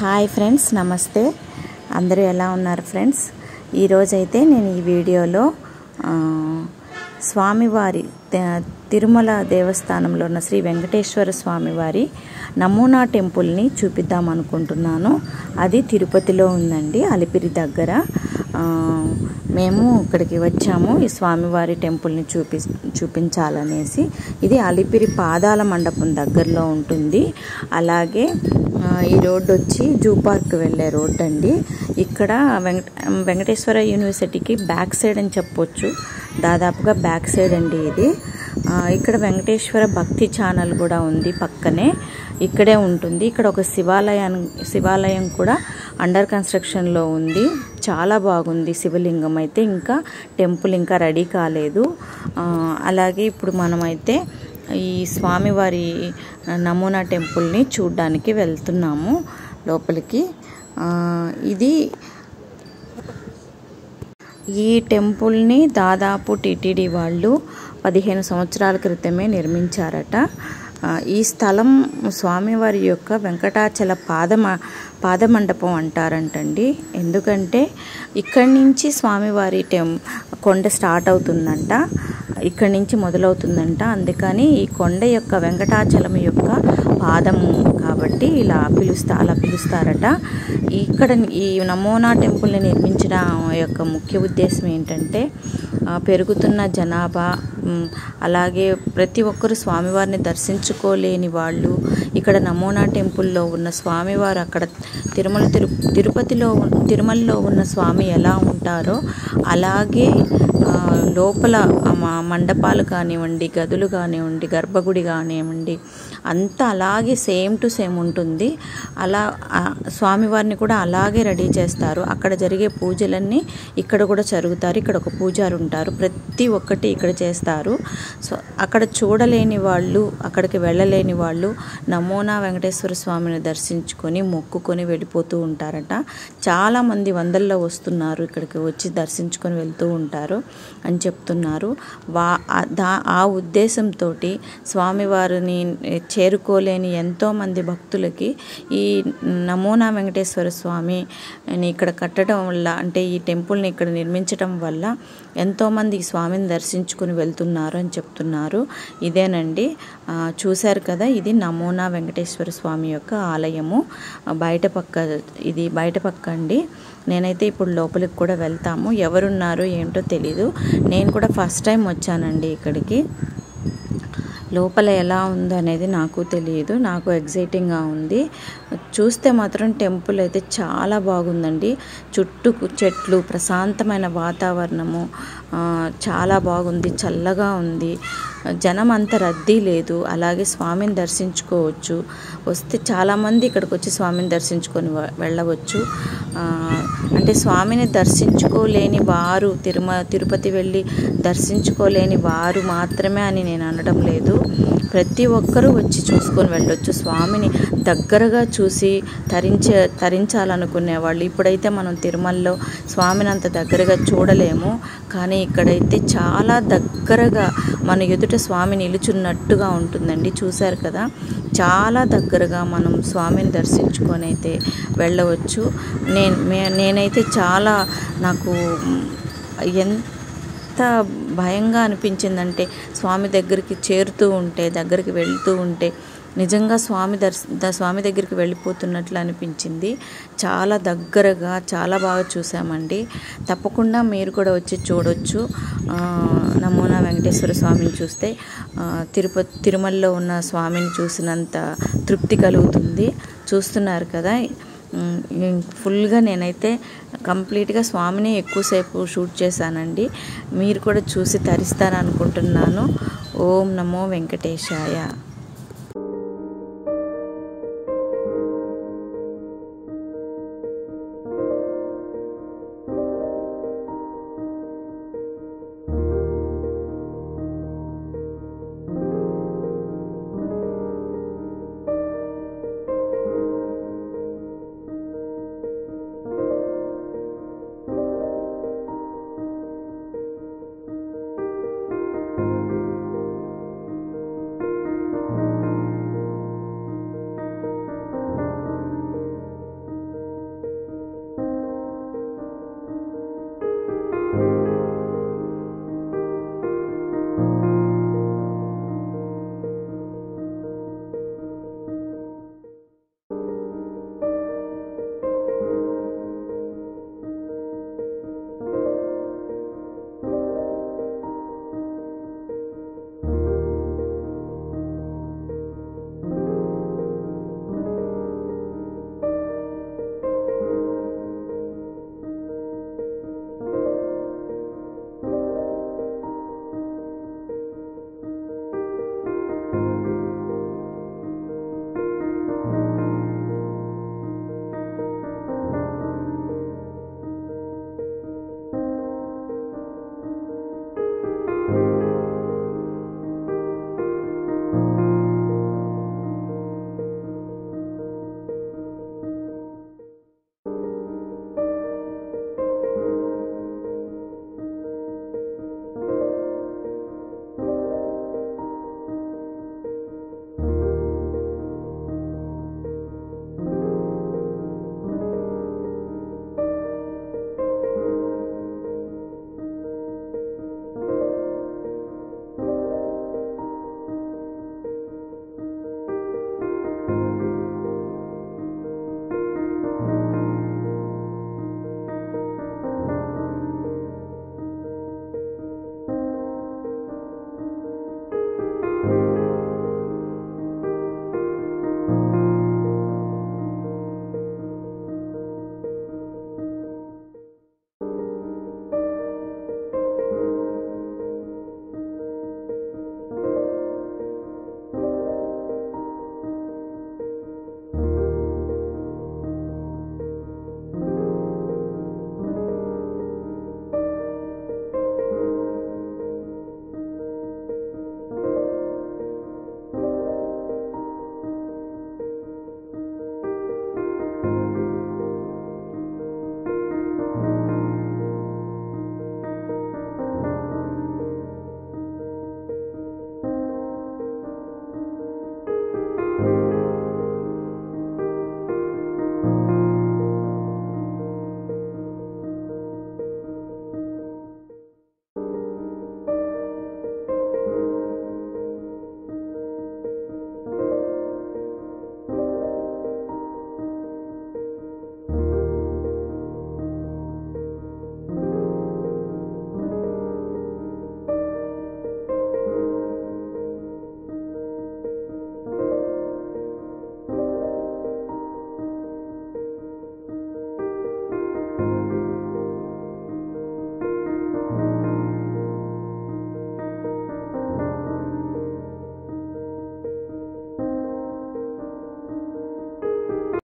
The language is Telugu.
హాయ్ ఫ్రెండ్స్ నమస్తే అందరూ ఎలా ఉన్నారు ఫ్రెండ్స్ ఈరోజైతే నేను ఈ వీడియోలో ఆ, స్వామివారి త- తిరుమల దేవస్థానంలో ఉన్న శ్రీ వెంకటేశ్వర స్వామివారి నమూనా టెంపుల్ని చూపిద్దాం అనుకుంటున్నాను అది తిరుపతిలో ఉందండి అలిపిరి దగ్గర ఆ, మేము ఇక్కడికి వచ్చాము ఈ స్వామివారి టెంపుల్ని చూపి చూపించాలనేసి ఇది అలిపిరి పాదాల మండపం దగ్గరలో ఉంటుంది అలాగే ఆ, ఈ రోడ్డు వచ్చి జూ పార్క్ వెళ్ళే రోడ్డు అండి ఇక్కడ వెంకట వెంకటేశ్వర యూనివర్సిటీకి బ్యాక్ సైడ్ అని చెప్పొచ్చు దాదాపుగా బ్యాక్ సైడ్ అండి ఇది ఆ, ఇక్కడ వెంకటేశ్వర భక్తి ఛానల్ కూడా ఉంది పక్కనే ఇక్కడే ఉంటుంది ఇక్కడ ఒక శివాలయం శివాలయం కూడా అండర్ కన్స్ట్రక్షన్లో ఉంది చాలా బాగుంది శివలింగం అయితే ఇంకా టెంపుల్ ఇంకా రెడీ కాలేదు ఆ, అలాగే ఇప్పుడు మనమైతే ఈ స్వామివారి నమూనా టెంపుల్ని చూడ్డానికి వెళ్తున్నాము లోపలికి ఆ, ఇది ఈ టెంపుల్ని దాదాపు టీటీడీ వాళ్ళు పదిహేను సంవత్సరాల క్రితమే నిర్మించారట ఆ, ఈ స్థలం స్వామివారి యొక్క వెంకటాచల పాదమ పాదమండపం అంటారంటండి ఎందుకంటే ఇక్కడి నుంచి స్వామివారి టెం కొండ స్టార్ట్ అవుతుందంట ఇక్కడి నుంచి మొదలవుతుందంట అందుకని ఈ కొండ యొక్క వెంకటాచలం యొక్క పాదము కాబట్టి ఇలా పిలుస్తా అలా పిలుస్తారట ఇక్కడ ఈ నమూనా టెంపుల్ని నిర్మించడం యొక్క ముఖ్య ఉద్దేశం ఏంటంటే ఆ, పెరుగుతున్న జనాభా ఉమ్, అలాగే ప్రతి ఒక్కరు స్వామివారిని దర్శించుకోలేని వాళ్ళు ఇక్కడ నమూనా టెంపుల్లో ఉన్న స్వామివారు అక్కడ తిరుమల తిరు తిరుపతిలో ఉన్- తిరుమలలో ఉన్న స్వామి ఎలా ఉంటారో అలాగే ఆ, లోపల ఆ మ- మండపాలు కానివ్వండి గదులు కానివ్వండి గర్భగుడి కానివ్వండి అంతా అలాగే సేమ్ టు సేమ్ ఉంటుంది అలా ఆ, స్వామివారిని కూడా అలాగే రెడీ చేస్తారు అక్కడ జరిగే పూజలన్నీ ఇక్కడ కూడా జరుగుతారు ఇక్కడ ఒక పూజారి ఉంటారు ప్రతి ఒక్కటి ఇక్కడ చేస్తారు సో అక్కడ చూడలేని వాళ్ళు అక్కడికి వెళ్ళలేని వాళ్ళు నమూనా వెంకటేశ్వర స్వామిని దర్శించుకొని మొక్కుకొని వెళ్ళిపోతూ ఉంటారట చాలామంది వందల్లో వస్తున్నారు ఇక్కడికి వచ్చి దర్శించుకొని వెళ్తూ ఉంటారు అని చెప్తున్నారు వా ఆ- దా ఆ ఉద్దేశంతో స్వామివారిని చేరుకోలేని ఎంతోమంది భక్తులకి ఈ నమూనా వెంకటేశ్వర స్వామిని ఇక్కడ కట్టడం వల్ల అంటే ఈ టెంపుల్ని ఇక్కడ నిర్మించడం వల్ల ఎంతోమంది ఈ స్వామిని దర్శించుకుని వెళ్తున్నారు అని చెప్తున్నారు ఇదేనండి ఆ, చూశారు కదా ఇది నమూనా వెంకటేశ్వర స్వామి యొక్క ఆలయము ఆ, బయట పక్క ఇది బయట పక్క అండి నేనైతే ఇప్పుడు లోపలికి కూడా వెళ్తాము ఎవరున్నారు ఏంటో తెలీదు నేను కూడా ఫస్ట్ టైం వచ్చానండి ఇక్కడికి లోపల ఎలా ఉందో అనేది నాకు తెలియదు నాకు ఎగ్జైటింగ్గా ఉంది చూస్తే మాత్రం టెంపుల్ అయితే చాలా బాగుందండి చుట్టూ చెట్లు ప్రశాంతమైన వాతావరణము ఆ, చాలా బాగుంది చల్లగా ఉంది జనం అంత రద్దీ లేదు అలాగే స్వామిని దర్శించుకోవచ్చు వస్తే చాలామంది ఇక్కడికి వచ్చి స్వామిని దర్శించుకొని వ- వెళ్ళవచ్చు ఆ, అంటే స్వామిని దర్శించుకోలేని వారు తిరుమ తిరుపతి వెళ్ళి దర్శించుకోలేని వారు మాత్రమే అని నేను అనడం లేదు ప్రతి ఒక్కరూ వచ్చి చూసుకొని వెళ్ళొచ్చు స్వామిని దగ్గరగా చూసి తరించే తరించాలనుకునే వాళ్ళు ఇప్పుడైతే మనం తిరుమలలో స్వామిని అంత దగ్గరగా చూడలేము కానీ ఇక్కడైతే చాలా దగ్గరగా మన ఎదుట స్వామి నిలుచున్నట్టుగా ఉంటుందండి చూశారు కదా చాలా దగ్గరగా మనం స్వామిని దర్శించుకొని అయితే వెళ్ళవచ్చు నేను మే- నేనైతే చాలా నాకు ఎంత ఎంత భయంగా అనిపించిందంటే స్వామి దగ్గరికి చేరుతూ ఉంటే దగ్గరికి వెళ్తూ ఉంటే నిజంగా స్వామి దర్శ ద- స్వామి దగ్గరికి వెళ్ళిపోతున్నట్లు అనిపించింది చాలా దగ్గరగా చాలా బాగా చూసామండి తప్పకుండా మీరు కూడా వచ్చి చూడొచ్చు ఆ, నమూనా వెంకటేశ్వర స్వామిని చూస్తే ఆ, తిరుపతి తిరుమలలో ఉన్న స్వామిని చూసినంత తృప్తి కలుగుతుంది చూస్తున్నారు కదా ఉమ్, ఫుల్గా నేనైతే కంప్లీట్గా స్వామిని ఎక్కువసేపు షూట్ చేశానండి మీరు కూడా చూసి తరిస్తారనుకుంటున్నాను ఓం నమో వెంకటేశాయ